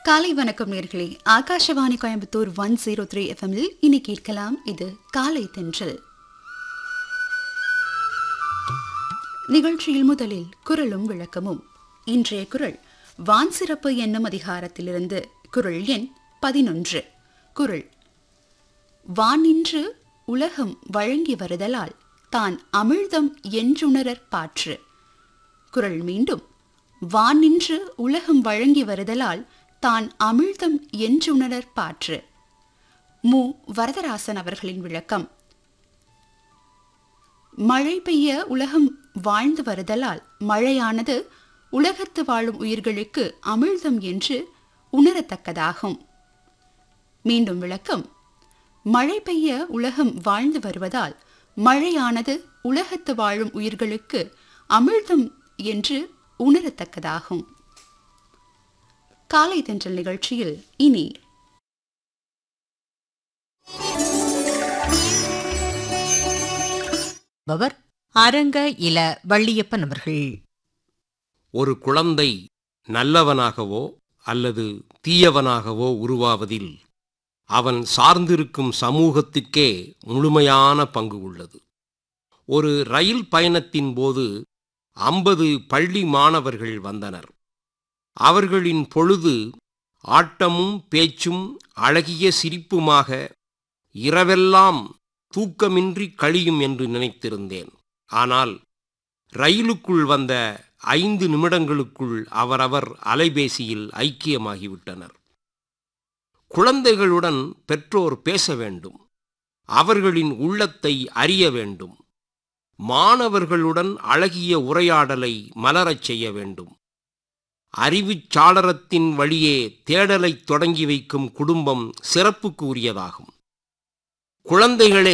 காலை வணக்கம் நேர்களே Akashvani Coimbatore one zero three எஃப்எம்மில் இனி கேட்கலாம் இது காலை தென்றல் நிகழ்ச்சியில் முதலில் குரலும் விளக்கமும் இன்றைய குரல் வான் சிறப்பு என்னும் அதிகாரத்திலிருந்து குரல் எண் பதினொன்று குரல் வானின்று உலகம் வழங்கி வருதலால் தான் அமிழ்தம் என்றுணரற் பாற்று குரல் மீண்டும் வானின்று உலகம் வழங்கி வருதலால் தான் அமிழ்தம் என்றுணரற் பாற்று மு வரதராசன் அவர்களின் விளக்கம் மழை பெய்ய உலகம் வாழ்ந்து வருதலால் மழையானது உலகத்து வாழும் உயிர்களுக்கு அமிழ்தம் என்று உணரத்தக்கதாகும் மீண்டும் விளக்கம் மழை பெய்ய உலகம் வாழ்ந்து வருவதால் மழையானது உலகத்து வாழும் உயிர்களுக்கு அமிழ்தம் என்று உணரத்தக்கதாகும் காலை தென்றல் நிகழ்ச்சியில் இனி பவர் அரங்க இல வள்ளியப்பன் அவர்கள் ஒரு குழந்தை நல்லவனாகவோ அல்லது தீயவனாகவோ உருவாவதில் அவன் சார்ந்திருக்கும் சமூகத்துக்கே முழுமையான பங்கு உள்ளது ஒரு ரயில் பயணத்தின் போது ஐம்பது பள்ளி மாணவர்கள் வந்தனர் அவர்களின் பொழுது ஆட்டமும் பேச்சும் அழகிய சிரிப்புமாக இரவெல்லாம் தூக்கமின்றி கழியும் என்று நினைத்திருந்தேன் ஆனால் ரயிலுக்குள் வந்த ஐந்து நிமிடங்களுக்குள் அவரவர் அலைபேசியில் ஐக்கியமாகிவிட்டனர் குழந்தைகளுடன் பெற்றோர் பேச வேண்டும் அவர்களின் உள்ளத்தை அறிய வேண்டும் மாணவர்களுடன் அழகிய உரையாடலை மலரச் செய்ய வேண்டும் அறிவுச் சாளரத்தின் வழியே தேடலைத் தொடங்கி வைக்கும் குடும்பம் சிறப்புக்கு உரியதாகும் குழந்தைகளே